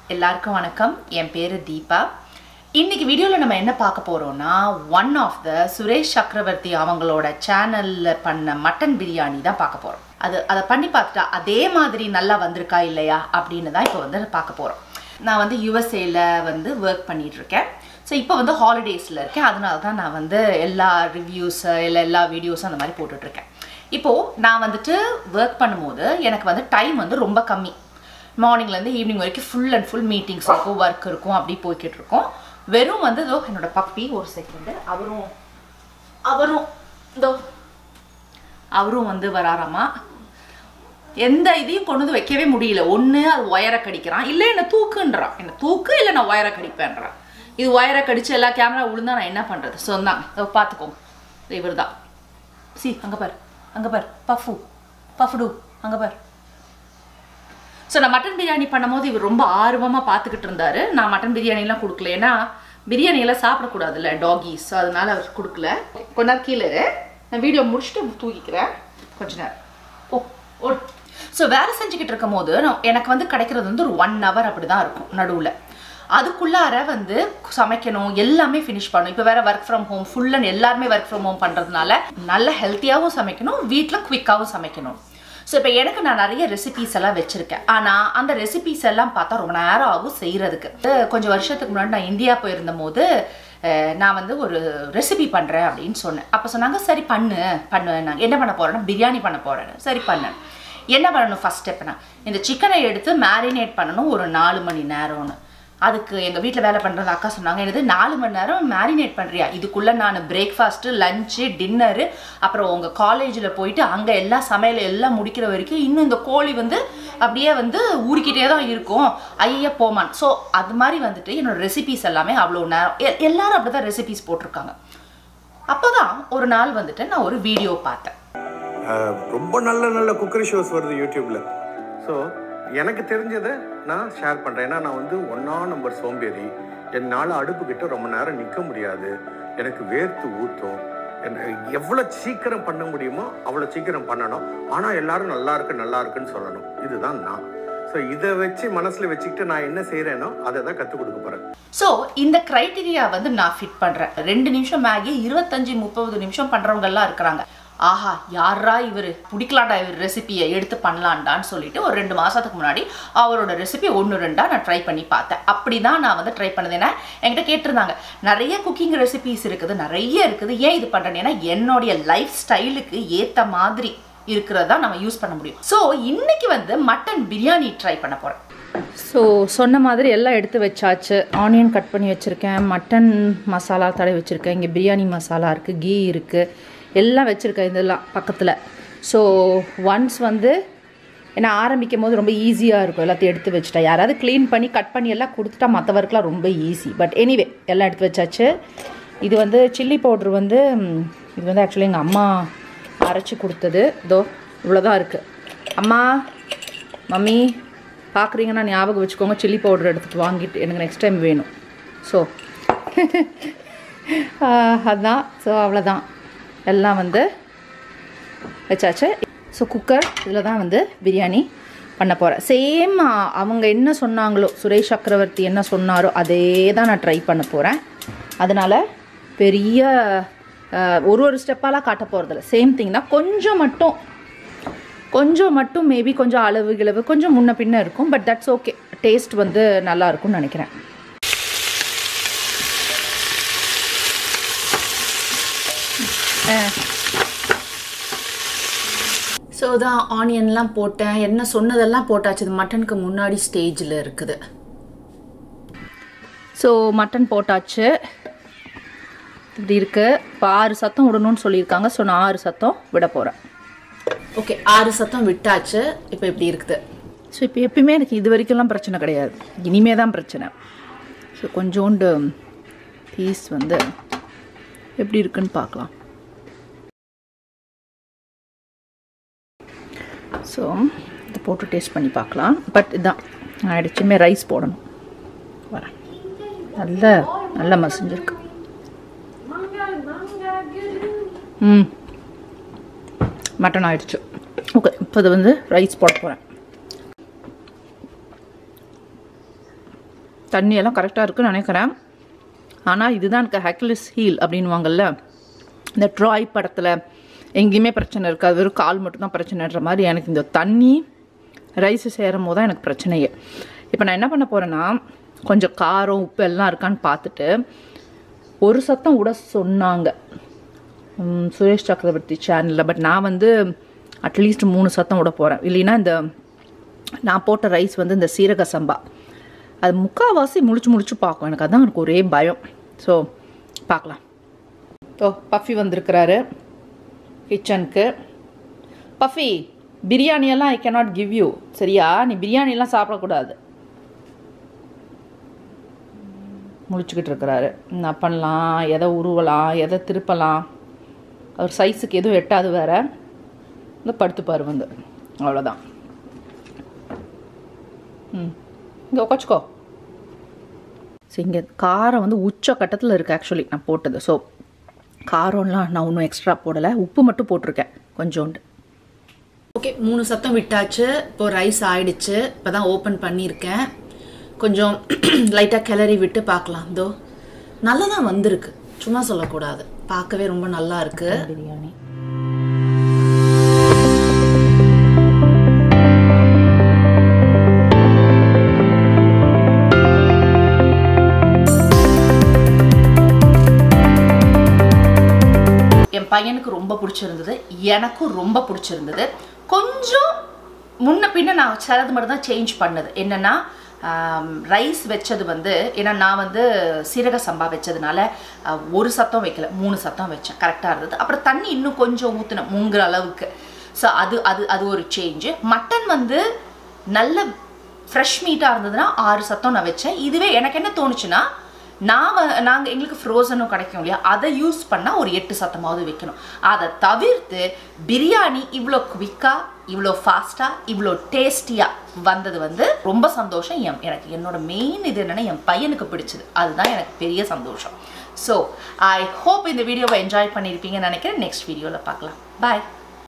எல்லாருக்கும் வணக்கம் என் பேர் தீபா இன்னைக்கு வீடியோவில் நம்ம என்ன பார்க்க போகிறோம்னா ஒன் ஆஃப் த சுரேஷ் சக்கரவர்த்தி அவங்களோட சேனலில் பண்ண மட்டன் பிரியாணி தான் பார்க்க போகிறோம் அது அதை பண்ணி பார்த்துட்டா அதே மாதிரி நல்லா வந்திருக்கா இல்லையா அப்படின்னு தான் இப்போ வந்து பார்க்க போகிறோம் நான் வந்து யுஎஸ்ஏல வந்து ஒர்க் பண்ணிட்டு இருக்கேன் ஸோ இப்போ வந்து ஹாலிடேஸில் இருக்கேன் அதனால தான் நான் வந்து எல்லா ரிவ்யூஸு இல்லை எல்லா வீடியோஸும் அந்த மாதிரி போட்டுட்ருக்கேன் இப்போது நான் வந்துட்டு ஒர்க் பண்ணும்போது எனக்கு வந்து டைம் வந்து ரொம்ப கம்மி மார்னிங்லேருந்து ஈவினிங் வரைக்கும் ஃபுல் அண்ட் ஃபுல் மீட்டிங்ஸ் இருக்கும் ஒர்க் இருக்கும் அப்படி போய்கிட்டு இருக்கோம் வெறும் வந்து இதோ என்னோட பப்பி ஒரு செகண்டு அவரும் அவரும் இதோ அவரும் வந்து வராராமா எந்த இதையும் கொண்டு வந்து வைக்கவே முடியல ஒன்று அது ஒயரை கடிக்கிறான் இல்லை என்னை தூக்குன்றான் என்னை தூக்கு இல்லை நான் ஒயரை கடிப்பேன்றான் இது ஒயரை கடிச்சு எல்லா கேமரா விழுந்தா நான் என்ன பண்ணுறது சொன்னாங்க இதோ பார்த்துக்கோங்க இவர் தான் சி அங்கே பார் அங்கே பார் பஃபு பஃப்டு அங்கே பார் ஸோ நான் மட்டன் பிரியாணி பண்ணும்போது இவர் ரொம்ப ஆர்வமாக பார்த்துக்கிட்டு இருந்தாரு நான் மட்டன் பிரியாணிலாம் கொடுக்கல ஏன்னா பிரியாணியெல்லாம் சாப்பிடக்கூடாதுல்ல டாகிஸ் ஸோ அதனால அவர் கொடுக்கல கொஞ்ச நேரம் கீழே இரு. நான் வீடியோ முடிச்சுட்டு தூக்கிக்கிறேன் கொஞ்ச நேரம் ஓ ஓ ஸோ வேலை செஞ்சுக்கிட்டு இருக்கும் போது நான் எனக்கு வந்து கிடைக்கிறது வந்து ஒரு ஒன் ஹவர் அப்படி தான் இருக்கும் நடுவில் அதுக்குள்ளார வந்து சமைக்கணும் எல்லாமே ஃபினிஷ் பண்ணணும் இப்போ வேற work from home full and எல்லாருமே ஒர்க் ஃப்ரம் ஹோம் பண்ணுறதுனால நல்ல ஹெல்த்தியாகவும் சமைக்கணும் வீட்டில் குவிக்காகவும் சமைக்கணும் ஸோ இப்போ எனக்கு நான் நிறைய ரெசிபீஸ் எல்லாம் வச்சுருக்கேன் ஆனால் அந்த ரெசிபீஸ் எல்லாம் பார்த்தா ரொம்ப நேரம் ஆகும் செய்கிறதுக்கு கொஞ்சம் வருஷத்துக்கு முன்னாடி நான் இந்தியா போயிருந்த போது அஹ், நான் வந்து ஒரு ரெசிபி பண்ணுறேன் அப்படின்னு சொன்னேன் அப்போ சொன்னாங்க சரி பண்ணு பண்ணு நான் என்ன பண்ண போகிறேன்னா பிரியாணி பண்ண போகிறேன் சரி பண்ணேன் என்ன பண்ணணும் ஃபஸ்ட் ஸ்டெப்னா இந்த சிக்கனை எடுத்து மேரினேட் பண்ணணும் ஒரு நாலு மணி நேரம்னு அதுக்கு எங்கள் வீட்டில் வேலை பண்ணுறது அக்கா சொன்னாங்க என்னது நாலு மணி நேரம் மேரினேட் பண்ணுறியா இதுக்குள்ளே நான் பிரேக்ஃபாஸ்ட்டு லஞ்சு டின்னரு அப்புறம் உங்கள் காலேஜில் போயிட்டு அங்கே எல்லா சமையல் எல்லாம் முடிக்கிற வரைக்கும் இன்னும் இந்த கோழி வந்து அப்படியே வந்து ஊறிக்கிட்டே தான் இருக்கும் ஐயா போமான் ஸோ அது மாதிரி வந்துட்டு என்னோட ரெசிபீஸ் எல்லாமே அவ்வளோ நேரம் எ- எல்லாரும் அப்படி தான் ரெசிபீஸ் போட்டிருக்காங்க அப்போ தான் ஒரு நாள் வந்துட்டு நான் ஒரு வீடியோ பார்த்தேன் ஆஹ் ரொம்ப நல்ல நல்ல குக்கரி ஷோஸ் வருது யூடியூப்ல ஸோ எனக்கு தெரிஞ்சதை நான் ஷேர் பண்ணுறேன் ஏன்னா நான் வந்து ஒன்றா நம்பர் சோம்பேறி என்னால் அடுப்பு கிட்ட ரொம்ப நேரம் நிற்க முடியாது எனக்கு வேர்த்து ஊற்றும் எவ்வளோ சீக்கிரம் பண்ண முடியுமோ அவ்வளோ சீக்கிரம் பண்ணணும் ஆனால் எல்லாரும் நல்லா இருக்கு நல்லா இருக்குன்னு சொல்லணும் இதுதான் நான் ஸோ இதை வச்சு மனசில் வச்சுக்கிட்டு நான் என்ன செய்கிறேனோ அதை தான் கற்றுக் கொடுக்க போகிறேன் ஸோ இந்த க்ரைட்டீரியா வந்து நான் ஃபிட் பண்ணுறேன் ரெண்டு நிமிஷம் மேகி இருபத்தஞ்சி முப்பது நிமிஷம் பண்ணுறவங்கெல்லாம் இருக்கிறாங்க ஆஹா யாரா இவர் பிடிக்கலாண்டா இவர் ரெசிபியை எடுத்து பண்ணலான்டான்னு சொல்லிட்டு ஒரு ரெண்டு மாதத்துக்கு முன்னாடி அவரோட ரெசிபி ஒன்று ரெண்டா நான் ட்ரை பண்ணி பார்த்தேன் அப்படி தான் நான் வந்து ட்ரை பண்ணது ஏன்னா என்கிட்ட கேட்டிருந்தாங்க நிறைய குக்கிங் ரெசிபிஸ் இருக்குது நிறைய இருக்குது ஏன் இது பண்ணுறேன் ஏன்னா என்னுடைய லைஃப் ஸ்டைலுக்கு ஏற்ற மாதிரி இருக்கிறதா நம்ம யூஸ் பண்ண முடியும் ஸோ இன்னைக்கு வந்து மட்டன் பிரியாணி ட்ரை பண்ண போகிறேன் ஸோ சொன்ன மாதிரி எல்லாம் எடுத்து வச்சாச்சு ஆனியன் கட் பண்ணி வச்சுருக்கேன் மட்டன் மசாலா தடவி வச்சுருக்கேன் இங்கே பிரியாணி மசாலா இருக்குது கீ இருக்குது எல்லாம் வச்சுருக்கேன் இதெல்லாம் பக்கத்தில் ஸோ ஒன்ஸ் வந்து ஏன்னா ஆரம்பிக்கும் போது ரொம்ப ஈஸியாக இருக்கும் எல்லாத்தையும் எடுத்து வச்சுட்டா யாராவது க்ளீன் பண்ணி கட் பண்ணி எல்லாம் கொடுத்துட்டா மற்றவருக்குலாம் ரொம்ப ஈஸி பட் எனிவே எல்லாம் எடுத்து வச்சாச்சு இது வந்து சில்லி பவுட்ரு வந்து ம், இது வந்து ஆக்சுவலி எங்கள் அம்மா அரைச்சி கொடுத்தது இதோ இவ்வளோதான் இருக்குது அம்மா மம்மி பார்க்குறீங்கன்னா ஞாபகம் வச்சுக்கோங்க சில்லி பவுடர் எடுத்துகிட்டு வாங்கிட்டு எனக்கு நெக்ஸ்ட் டைம் வேணும் ஸோ அதுதான் ஸோ அவ்வளோதான் எல்லாம் வந்து வச்சாச்சு ஸோ குக்கர் இதில் தான் வந்து பிரியாணி பண்ண போகிறேன் சேம் அவங்க என்ன சொன்னாங்களோ சுரேஷ் சக்கரவர்த்தி என்ன சொன்னாரோ அதே தான் நான் ட்ரை பண்ண போகிறேன் அதனால் பெரிய அஹ், ஒரு ஒரு ஸ்டெப்பாலாம் காட்ட போகிறதில்ல சேம் திங் தான் கொஞ்சம் மட்டும் கொஞ்சம் மட்டும் மேபி கொஞ்சம் அளவு கிளவு கொஞ்சம் முன்ன பின்ன இருக்கும் பட் தட்ஸ் ஓகே டேஸ்ட் வந்து நல்லா இருக்கும்னு நினைக்கிறேன் ஸோ தான் ஆனியன்லாம் போட்டேன் என்ன சொன்னதெல்லாம் போட்டாச்சு இது மட்டனுக்கு முன்னாடி ஸ்டேஜில் இருக்குது ஸோ மட்டன் போட்டாச்சு இப்படி இருக்கு இப்போ ஆறு சத்தம் விடணும்னு சொல்லியிருக்காங்க ஸோ நான் ஆறு சத்தம் விட போகிறேன் ஓகே ஆறு சத்தம் விட்டாச்சு இப்போ இப்படி இருக்குது ஸோ இப்போ எப்பயுமே எனக்கு இது வரைக்கும்லாம் பிரச்சனை கிடையாது இனிமே தான் பிரச்சனை ஸோ கொஞ்சோண்டு பீஸ் வந்து எப்படி இருக்குன்னு பார்க்கலாம் ஸோ இதை போட்டு டேஸ்ட் பண்ணி பார்க்கலாம் பட் இதான் நான் அடிச்சுமே ரைஸ் போடணும் வரேன் நல்ல நல்ல மசிஞ்சிருக்கு ம் மட்டன் ஆயிடுச்சு ஓகே இப்போ இது வந்து ரைஸ் போட போகிறேன் தண்ணியெல்லாம் கரெக்டாக இருக்குன்னு நினைக்கிறேன் ஆனால் இதுதான் எனக்கு ஹெக்லிஸ் ஹீல் அப்படின்வாங்கல்ல இந்த ட்ராய் படத்தில் எங்கேயுமே பிரச்சனை இருக்காது வெறும் கால் மட்டும்தான் பிரச்சனைன்ற மாதிரி எனக்கு இந்த தண்ணி ரைஸ் சேரும் போது தான் எனக்கு பிரச்சனையே இப்போ நான் என்ன பண்ண போகிறேன்னா கொஞ்சம் காரம் உப்பு எல்லாம் இருக்கான்னு பார்த்துட்டு ஒரு சத்தம் விட சொன்னாங்க ம், சுரேஷ் சக்கரவர்த்தி சேனலில் பட் நான் வந்து அட்லீஸ்ட் மூணு சத்தம் விட போகிறேன் இல்லைன்னா இந்த நான் போட்ட ரைஸ் வந்து இந்த சீரக சம்பா அது முக்கால்வாசி முழிச்சு முழிச்சு பார்க்கும் எனக்கு அதான் எனக்கு ஒரே பயம் ஸோ பார்க்கலாம் ஓ பஃபி வந்திருக்கிறாரு கிச்சனுக்கு பஃபி பிரியாணியெல்லாம் ஐ cannot கிவ் யூ சரியா நீ பிரியாணியெல்லாம் சாப்பிடக்கூடாது முழிச்சுக்கிட்டு இருக்கிறாரு என்ன பண்ணலாம் எதை உருவலாம் எதை திருப்பலாம் அவர் சைஸுக்கு எதுவும் எட்டாது வேற இந்த படுத்துப்பார் வந்து அவ்வளோதான் ம் இங்கே உக்காச்சுக்கோ ஸோ இங்கே காரம் வந்து உச்ச கட்டத்தில் இருக்குது ஆக்சுவலி நான் போட்டது ஸோ காரம்லாம் நான் ஒன்றும் எக்ஸ்ட்ரா போடலை உப்பு மட்டும் போட்டிருக்கேன் கொஞ்சோண்டு ஓகே மூணு சத்தம் விட்டாச்சு இப்போ ரைஸ் ஆயிடுச்சு இப்போ தான் ஓப்பன் பண்ணியிருக்கேன் கொஞ்சம் லைட்டாக கிளறி விட்டு பார்க்கலாம் இதோ நல்லா தான் வந்திருக்கு சும்மா சொல்லக்கூடாது பார்க்கவே ரொம்ப நல்லா இருக்கு பிரியாணி என் பையனுக்கு ரொம்ப பிடிச்சிருந்தது எனக்கும் ரொம்ப பிடிச்சிருந்தது கொஞ்சம் முன்ன பின்ன நான் சிலது மட்டும் தான் சேஞ்ச் பண்ணது என்னன்னா ரைஸ் வச்சது வந்து ஏன்னா நான் வந்து சீரக சம்பா வச்சதுனால ஆஹ், ஒரு சத்தம் வைக்கல மூணு சத்தம் வச்சேன் கரெக்டாக இருந்தது அப்புறம் தண்ணி இன்னும் கொஞ்சம் ஊற்றினேன் மூங்குற அளவுக்கு ஸோ அது அது அது ஒரு சேஞ்சு மட்டன் வந்து நல்ல ஃப்ரெஷ் மீட்டாக இருந்ததுன்னா ஆறு சத்தம் நான் வச்சேன் இதுவே எனக்கு என்ன தோணுச்சுன்னா நான் வ- நாங்கள் எங்களுக்கு ஃப்ரோசனும் கிடைக்கும் இல்லையா அதை யூஸ் பண்ணால் ஒரு எட்டு சத்தமாவது வைக்கணும் அதை தவிர்த்து பிரியாணி இவ்வளோ குவிக்காக இவ்வளோ ஃபாஸ்ட்டாக இவ்வளோ டேஸ்டியாக வந்தது வந்து ரொம்ப சந்தோஷம் என் எனக்கு என்னோட மெயின் இது என்னென்னா என் பையனுக்கு பிடிச்சது அதுதான் எனக்கு பெரிய சந்தோஷம் ஸோ ஐ ஹோப் இந்த வீடியோவை என்ஜாய் பண்ணியிருப்பீங்கன்னு நினைக்கிறேன் நெக்ஸ்ட் வீடியோவில் பார்க்கலாம் பாய்